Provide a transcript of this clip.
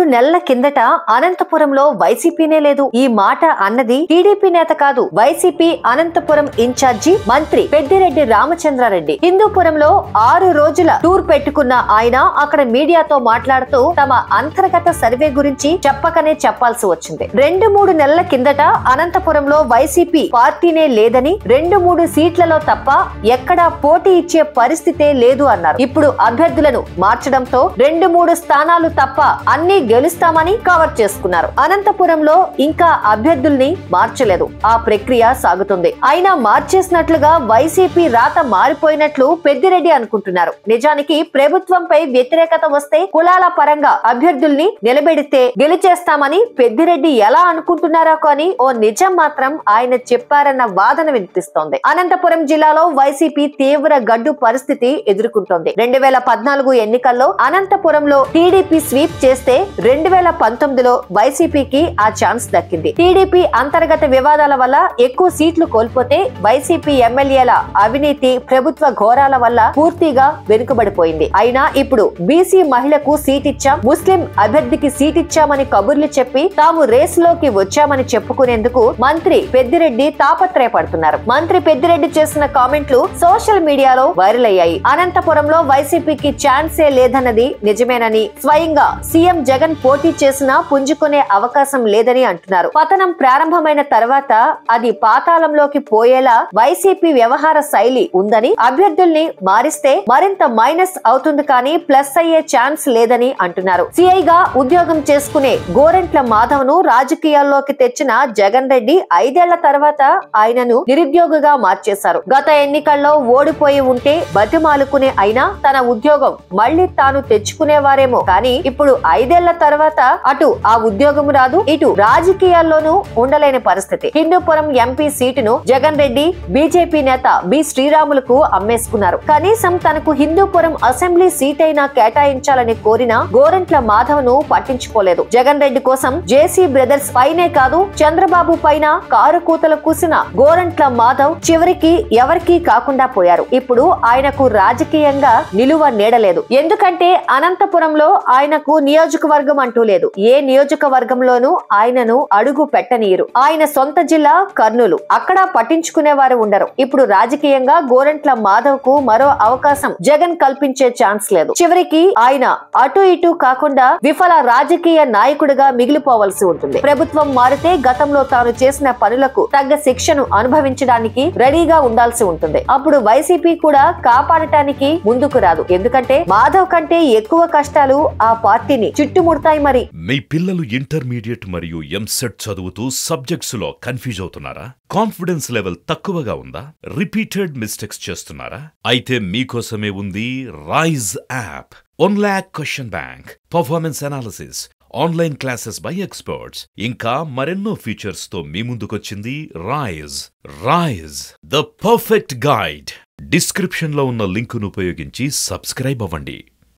నెలల కిందట అనంతపురంలో వైసీపీనే లేదు ఈ మాట అన్నది టీడీపీ నేత కాదు వైసీపీ అనంతపురం ఇన్ఛార్జి మంత్రి పెద్దిరెడ్డి రామచంద్రారెడ్డి హిందూపురంలో ఆరు రోజుల టూర్ పెట్టుకున్న ఆయన అక్కడ మీడియాతో మాట్లాడుతూ తమ అంతర్గత సర్వే గురించి చెప్పకనే చెప్పాల్సి వచ్చింది రెండు మూడు నెలల కిందట అనంతపురంలో వైసీపీ పార్టీనే లేదని రెండు మూడు సీట్లలో తప్ప ఎక్కడా పోటీ ఇచ్చే పరిస్థితే లేదు అన్నారు ఇప్పుడు అభ్యర్థులను మార్చడంతో రెండు మూడు స్థానాలు తప్ప అన్ని గెలుస్తామని కవర్ చేసుకున్నారు అనంతపురంలో ఇంకా అభ్యర్థుల్ని మార్చలేదు ఆ ప్రక్రియ సాగుతుంది అయినా మార్చేసినట్లుగా వైసీపీ రాత మారిపోయినట్లు పెద్దిరెడ్డి అనుకుంటున్నారు నిజానికి ప్రభుత్వంపై వ్యతిరేకత వస్తే కులాల పరంగా అభ్యర్థుల్ని నిలబెడితే గెలిచేస్తామని పెద్దిరెడ్డి ఎలా అనుకుంటున్నారో కానీ ఓ నిజం మాత్రం ఆయన చెప్పారన్న వాదన వినిపిస్తోంది అనంతపురం జిల్లాలో వైసీపీ తీవ్ర గడ్డు పరిస్థితి ఎదుర్కొంటోంది రెండు వేల పద్నాలుగు ఎన్నికల్లో అనంతపురంలో టీడీపీ స్వీప్ చేస్తే రెండు వేల పంతొమ్మిదిలో వైసీపీకి ఆ ఛాన్స్ దక్కింది టీడీపీ అంతర్గత వివాదాల వల్ల ఎక్కువ సీట్లు కోల్పోతే వైసీపీ ఎమ్మెల్యేల అవినీతి ప్రభుత్వ ఘోరాల వల్ల పూర్తిగా వెనుకబడిపోయింది అయినా ఇప్పుడు బీసీ మహిళకు సీట్ ఇచ్చాం ముస్లిం అభ్యర్థికి సీట్ ఇచ్చామని కబుర్లు చెప్పి తాము రేసులోకి వచ్చామని చెప్పుకునేందుకు మంత్రి పెద్దిరెడ్డి తాపత్రయపడుతున్నారు మంత్రి పెద్దిరెడ్డి చేసిన కామెంట్లు సోషల్ మీడియాలో వైరల్ అయ్యాయి అనంతపురంలో వైసీపీకి ఛాన్సే లేదన్నది నిజమేనని స్వయంగా సీఎం జగన్ పోటీ చేసినా పుంజుకునే అవకాశం లేదని అంటున్నారు పతనం ప్రారంభమైన తర్వాత అది పాతాళంలోకి పోయేలా వైసీపీ వ్యవహార శైలి ఉందని అభ్యర్థుల్ని మారిస్తే మరింత మైనస్ అవుతుంది కానీ ప్లస్ అయ్యే ఛాన్స్ లేదని అంటున్నారు సిఐగా ఉద్యోగం చేసుకునే గోరెంట్ల మాధవ్ ను రాజకీయాల్లోకి తెచ్చిన జగన్ రెడ్డి ఐదేళ్ల తర్వాత ఆయనను నిరుద్యోగిగా మార్చేశారు గత ఎన్నికల్లో ఓడిపోయి ఉంటే బతిమాలుకునే అయినా తన ఉద్యోగం మళ్లీ తాను తెచ్చుకునేవారేమో కానీ ఇప్పుడు ఐదేళ్ల తర్వాత అటు ఆ ఉద్యోగం రాదు ఇటు రాజకీయాల్లోనూ ఉండలేని పరిస్థితి హిందూపురం ఎంపీ సీటును జగన్ రెడ్డి బీజేపీ నేత బి శ్రీరాములకు అమ్మేసుకున్నారు కనీసం తనకు హిందూపురం అసెంబ్లీ సీట్ అయినా కేటాయించాలని కోరిన గోరంట్ల మాధవ్ ను పట్టించుకోలేదు జగన్ రెడ్డి కోసం జేసీ బ్రదర్స్ పైనే కాదు చంద్రబాబు పైన కారు కూతలు కూసిన గోరంట్ల మాధవ్ చివరికి ఎవరికీ కాకుండా పోయారు ఇప్పుడు ఆయనకు రాజకీయంగా నిలువ నీడలేదు ఎందుకంటే అనంతపురంలో ఆయనకు నియోజకవర్గం అంటూ లేదు ఏ నియోజకవర్గంలోనూ ఆయనను అడుగు పెట్టనీయరు ఆయన సొంత జిల్లా కర్నూలు అక్కడ పట్టించుకునేవారు ఉండరు ఇప్పుడు రాజకీయంగా గోరంట్ల మాధవ్ కు మరో అవకాశం జగన్ కల్పించే ఛాన్స్ లేదు చివరికి ఆయన అటు ఇటు కాకుండా విఫల రాజకీయ నాయకుడిగా మిగిలిపోవలసి ఉంటుంది ప్రభుత్వం మారితే గతంలో తాను చేసిన పనులకు తగ్గ శిక్షను అనుభవించడానికి రెడీగా ఉండాల్సి ఉంటుంది అప్పుడు వైసీపీ కూడా కాపాడటానికి ముందుకు రాదు ఎందుకంటే మాధవ్ కంటే ఎక్కువ కష్టాలు ఆ పార్టీని చుట్టుముడతాయి మరి మీ పిల్లలు ఇంటర్మీడియట్ మరియు ఎంసెట్ చదువుతూ సబ్జెక్ట్స్ లో కన్ఫ్యూజ్ అవుతున్నారా కాన్ఫిడెన్స్ లెవెల్ తక్కువగా ఉందా రిపీటెడ్ మిస్టేక్స్ చేస్తున్నారా అయితే మీకోసమే ఉంది Rise app one lakh question bank performance analysis online classes by experts ఇంకా మరెన్నో ఫీచర్స్ తో మీ ముందుకొచ్చింది Rise Rise the perfect guide description లో ఉన్న లింకును ఉపయోగించి సబ్స్క్రైబ్ అవ్వండి